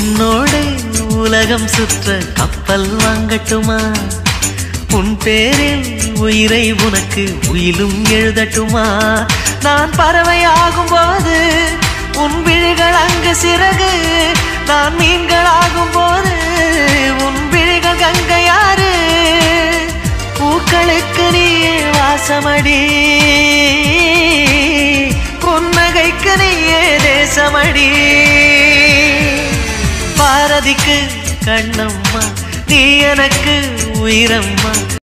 உன்னோடு உலகம் சுற்ற கப்பல் வாங்கட்டுமா உன் பேரில் உயிரை உனக்கு உயிலும் எழுதட்டுமா நான் பறவை ஆகும் போது உன் விழிகள் அங்கு சிறகு நான் மீன்கள் ஆகும் போது உன் விழிகள் கங்கையாறு பூக்களுக்கு நீயே வாசமடி புன்னகைக்கு நீயே தேசமடி பாரதிக்கு கண்ணம்மா நீ எனக்கு உயிரம்மா